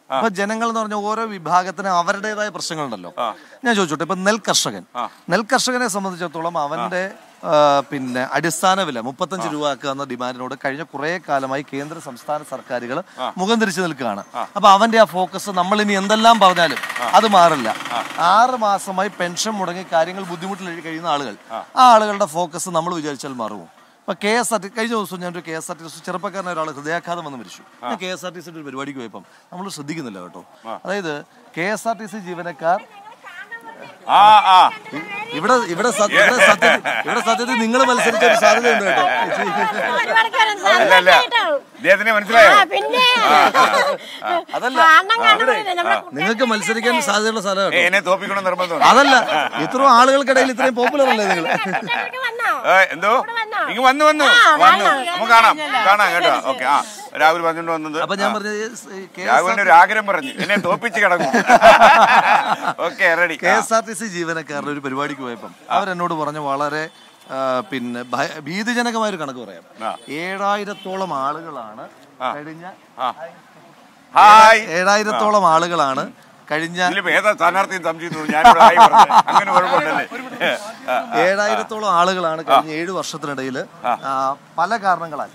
അപ്പൊ ജനങ്ങൾ എന്ന് പറഞ്ഞ ഓരോ വിഭാഗത്തിന് അവരുടേതായ പ്രശ്നങ്ങളുണ്ടല്ലോ ഞാൻ ചോദിച്ചോട്ടെ ഇപ്പൊ നെൽ കർഷകൻ നെൽ കർഷകനെ സംബന്ധിച്ചിടത്തോളം അവന്റെ ആ, പിന്നെ അടിസ്ഥാന വില മുപ്പത്തഞ്ച് രൂപ ആക്കുക എന്ന ഡിമാൻഡിനോട് കഴിഞ്ഞ കുറെ കാലമായി കേന്ദ്ര സംസ്ഥാന സർക്കാരുകൾ മുഖം തിരിച്ചു നിൽക്കുകയാണ് അപ്പൊ അവന്റെ ആ ഫോക്കസ് നമ്മൾ ഇനി എന്തെല്ലാം പറഞ്ഞാലും അത് മാറില്ല ആറ് മാസമായി പെൻഷൻ മുടങ്ങി കാര്യങ്ങൾ ബുദ്ധിമുട്ടിൽ കഴിയുന്ന ആളുകൾ ആ ആളുകളുടെ ഫോക്കസ് നമ്മൾ വിചാരിച്ചാൽ മാറുമോ ഇപ്പൊ കെ എസ് ആർ ടി കഴിഞ്ഞ ദിവസം ഞാൻ ഒരു K S R T C ചെറുപ്പക്കാരനായ ഒരാൾ ഹൃദയാഘാതം വന്ന് മരിച്ചു ഞാൻ കെ എസ് ആർ ടി സിയുടെ ഒരു പരിപാടിക്ക് പോയപ്പം നമ്മൾ ശ്രദ്ധിക്കുന്നില്ല കേട്ടോ അതായത് K S R T C ജീവനക്കാർ ആ ആ ഇവിടെ ഇവിടെ സ- ഇവിടെ സത്യത്തിൽ ഇവിടെ സത്യത്തിൽ നിങ്ങൾ മത്സരിച്ച ഒരു സാധ്യതയുണ്ട് കേട്ടോ അല്ല അല്ല ഇദ്ദേഹത്തിനെ മനസ്സിലായോ പിന്നെ അതല്ല കാണണം കാണുന്നില്ല നമ്മളെ നിങ്ങൾക്ക് മത്സരിക്കാൻ സാധ്യതയുള്ള സ്ഥലം ഏ, കേട്ടോ എന്നെ തോപ്പിക്കണം നിർബന്ധം അതല്ല ഇത്രയും ആളുകൾക്കിടയിൽ ഇത്രയും പോപ്പുലർ അല്ലേ നിങ്ങൾ കുട്ടികൾക്ക് വന്നോ എന്തോ വന്നോ? ഇങ്ങ് വന്നു വന്നു ആ, വന്നു വന്നു. നമുക്ക് കാണാം കാണാം കേട്ടോ ഓക്കെ ആ രാഹുൽ പറഞ്ഞോണ്ട് വന്നത് അപ്പൊ ഞാൻ പറഞ്ഞത് കെ എസ് രാഹുലിന്റെ ഒരു ആഗ്രഹം പറഞ്ഞു എന്നെ തോപ്പിച്ച് കിടക്കും okay ready K S R T C ജീവനക്കാരുടെ ഒരു പരിപാടിക്ക് പോയപ്പം അവരെന്നോട് പറഞ്ഞ വളരെ ആ, പിന്നെ ഭയ- ഭീതിജനകമായ ഒരു കണക്ക് പറയാം ആ. ഏഴായിരത്തോളം ആളുകളാണ് കഴിഞ്ഞ ഹായ് ഏഴായിരത്തോളം ആളുകളാണ് കഴിഞ്ഞ ഇതിലിപ്പോ ഏതാ സ്ഥാനാർത്ഥിയും സംശയിച്ചു ഞാനിവിടെ ഹായ് പറഞ്ഞത്. അങ്ങനെ കുഴപ്പമുണ്ടല്ലേ ആ, ഏഴായിരത്തോളം ആളുകളാണ് കഴിഞ്ഞ ഏഴ് വർഷത്തിനിടയിൽ പല കാരണങ്ങളാൽ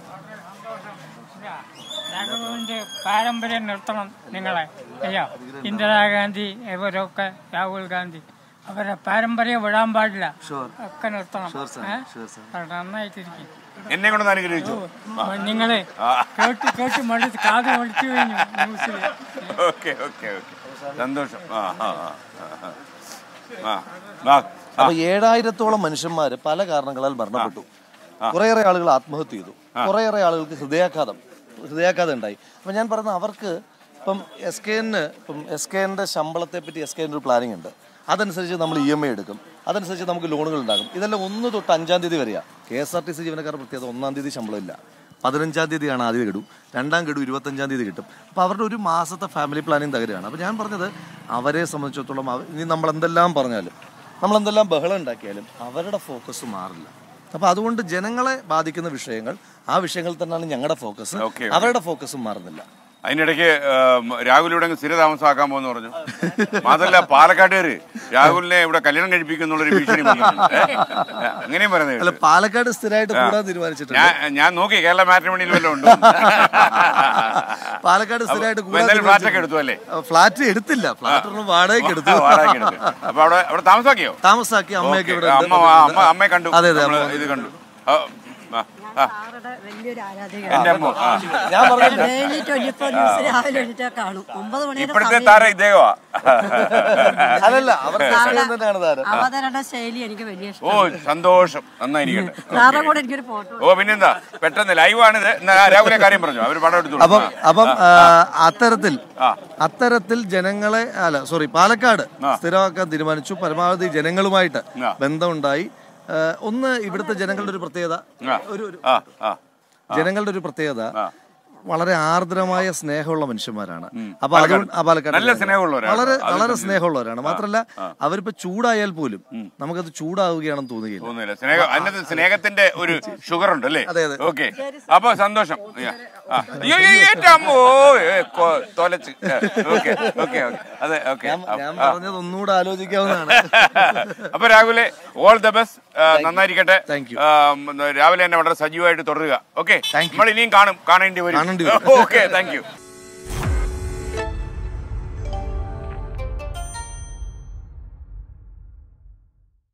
രാഘവന്റെ പാരമ്പര്യം നിർത്തണം നിങ്ങളെ അയ്യോ ഇന്ദിരാഗാന്ധി ഇവരൊക്കെ രാഹുൽ ഗാന്ധി അവരെ പാരമ്പര്യം വിടാൻ പാടില്ല Sure. ഒക്കെ നിർത്തണം Sure, sir. ഏ? Sure, sir. അത് നന്നായിട്ടിരിക്കും എന്നെ കൊണ്ട് അനുഗ്രഹിച്ചു നിങ്ങളെ കേട്ട് കേട്ട് മടുത്ത് കാത് മടിച്ചു കഴിഞ്ഞു ന്യൂസിൽ ഓക്കെ ഓക്കെ ഓക്കെ സന്തോഷം ആ ആ ആ, ആ ആ ആ അപ്പൊ ഏഴായിരത്തോളം മനുഷ്യന്മാർ പല കാരണങ്ങളാൽ മരണപ്പെട്ടു കുറേയേറെ ആളുകൾ ആത്മഹത്യ ചെയ്തു കുറേയേറെ ആളുകൾക്ക് ഹൃദയാഘാതം ഹൃദയാഘാതം ഉണ്ടായി അപ്പൊ ഞാൻ പറയുന്ന അവർക്ക് ഇപ്പം എസ് കെ എന്നിന് ഇപ്പം എസ് കെ എൻ്റെ ശമ്പളത്തെ പറ്റി എസ് കെ ഒരു പ്ലാനിങ് ഉണ്ട് അതനുസരിച്ച് നമ്മൾ ഇ എം ഐ എടുക്കും അതനുസരിച്ച് നമുക്ക് ലോണുകൾ ഉണ്ടാകും ഇതെല്ലാം ഒന്ന് തൊട്ട് അഞ്ചാം തീയതി വരെയാ K S R T C ജീവനക്കാർ പ്രത്യേകത ഒന്നാം തീയതി ശമ്പളമില്ല പതിനഞ്ചാം തീയതിയാണ് ആദ്യ ഗഡു രണ്ടാം ഗഡു ഇരുപത്തഞ്ചാം തീയതി കിട്ടും അപ്പോൾ അവരുടെ ഒരു മാസത്തെ ഫാമിലി പ്ലാനിങ് തകരുകയാണ് അപ്പോൾ ഞാൻ പറഞ്ഞത് അവരെ സംബന്ധിച്ചിടത്തോളം അവ- ഇനി നമ്മൾ എന്തെല്ലാം പറഞ്ഞാലും നമ്മൾ എന്തെല്ലാം ബഹളം ഉണ്ടാക്കിയാലും അവരുടെ ഫോക്കസ് മാറില്ല അപ്പോൾ അതുകൊണ്ട് ജനങ്ങളെ ബാധിക്കുന്ന വിഷയങ്ങൾ ആ വിഷയങ്ങളിൽ തന്നെയാണ് ഞങ്ങളുടെ ഫോക്കസ് Okay, അവരുടെ ഫോക്കസും മാറുന്നില്ല അതിനിടയ്ക്ക് രാഹുൽ ഇവിടെ അങ്ങ് സ്ഥിരതാമസമാക്കാൻ പോകുന്നു പറഞ്ഞു മാത്രല്ല പാലക്കാട്ടുകാര് രാഹുലിനെ ഇവിടെ കല്യാണം കഴിപ്പിക്കുന്നുള്ളൊരു ഭീഷണി മുന്നിലുണ്ട്. ഏ? അങ്ങനെയും അല്ല പറയുന്നത് പാലക്കാട് സ്ഥിരമായിട്ട് കൂടാൻ തീരുമാനിച്ചിട്ടുണ്ട് ഞാൻ ഞാൻ നോക്കി കേരള മാട്രിമണിയിൽ വല്ലതും ഉണ്ട് പാലക്കാട് സ്ഥിരമായിട്ട് അപ്പൊ എന്തായാലും ഫ്ലാറ്റ് ഒക്കെ എടുത്തു അല്ലേ ഫ്ലാറ്റ് എടുത്തില്ല ഫ്ലാറ്റ് ഒരെണ്ണം വാടകയ്ക്ക് എടുത്തു വാടകയ്ക്ക് എടുത്തു. അപ്പൊ അവിടെ അവിടെ താമസാക്കിയോ താമസാക്കി അമ്മയൊക്കെ ഇവിടെ അമ്മ ഉണ്ട്. അമ്മ അമ്മയെ കണ്ടു അതെ അതെ നമ്മള് അമ്മ ഇത് കണ്ടു ആ, ആ, ആ. വലിയൊരു ആരാധിക എന്റെ അമ്മ ആ. ഞാൻ പറഞ്ഞു ഡെയിലി ട്വന്റി ഫോർ ന്യൂസ് രാവിലെ എണീറ്റാ കാണും ഒമ്പത് മണിയുടെ ഇപ്പോഴത്തെ സമയം താരം ഇദ്ദേഹമാ അല്ലല്ല അവർക്ക് ഇഷ്ടം തന്നെയാണ് താരം അവതരണ ശൈലി എനിക്ക് വലിയ ഓ ഇഷ്ടം സന്തോഷം നന്നായിരിക്കട്ടെ സാറിനെ കൂടെ എനിക്കൊരു ഫോട്ടോ ഓ പിന്നെന്താ പെട്ടെന്ന് ലൈവാണിത് എന്നാ രാഹുലെ കാര്യം പറഞ്ഞു അവര് പടം എടുത്തു അപ്പം അപ്പം ആ, അത്തരത്തിൽ അത്തരത്തിൽ ജനങ്ങളെ അല്ല സോറി പാലക്കാട് സ്ഥിരമാക്കാൻ തീരുമാനിച്ചു പരമാവധി ജനങ്ങളുമായിട്ട് ആ. ബന്ധമുണ്ടായി ആ, ഒന്ന് ഇവിടുത്തെ ജനങ്ങളുടെ ഒരു പ്രത്യേകത ആ. ഒരു ഒരു ആ ആ ജനങ്ങളുടെ ഒരു പ്രത്യേകത ആ. വളരെ ആർദ്രമായ സ്നേഹമുള്ള മനുഷ്യന്മാരാണ് അപ്പൊ അതുകൊണ്ട് ആ, പാലക്കാട് നല്ല സ്നേഹമുള്ളവരാണ്. വളരെ അത് വളരെ സ്നേഹമുള്ളവരാണ് മാത്രല്ല അവരിപ്പോ ചൂടായാൽ പോലും നമുക്കത് ചൂടാവുകയാണെന്ന് തോന്നുകയില്ല തോന്നുന്നില്ല സ്നേഹം അതിനകത്ത് സ്നേഹത്തിന്റെ ഒരു ഷുഗർ ഉണ്ട് അല്ലേ അതെ, അതെ. ഓക്കെ അപ്പൊ സന്തോഷം യാ. ആ. അയ്യോ, അയ്യോ, ഏറ്റ അമ്മോ ഏ, കൊ- തൊലച്ച് ഓക്കെ ഓക്കെ അതെ ഓക്കെ ഞാൻ ഞാൻ പറഞ്ഞത് ഒന്നുകൂടെ ആലോചിക്കാവുന്നതാണ് അപ്പൊ രാഹുലെ ഓൾ ദ ബെസ്റ്റ് നന്നായിരിക്കട്ടെ Thank you. ആ, ഉം, രാവിലെ തന്നെ വളരെ സജീവമായിട്ട് തുടരുക ഓക്കെ Thank you. നമ്മൾ ഇനിയും കാണും കാണേണ്ടി വരും കാണേണ്ടി വരും. Okay thank you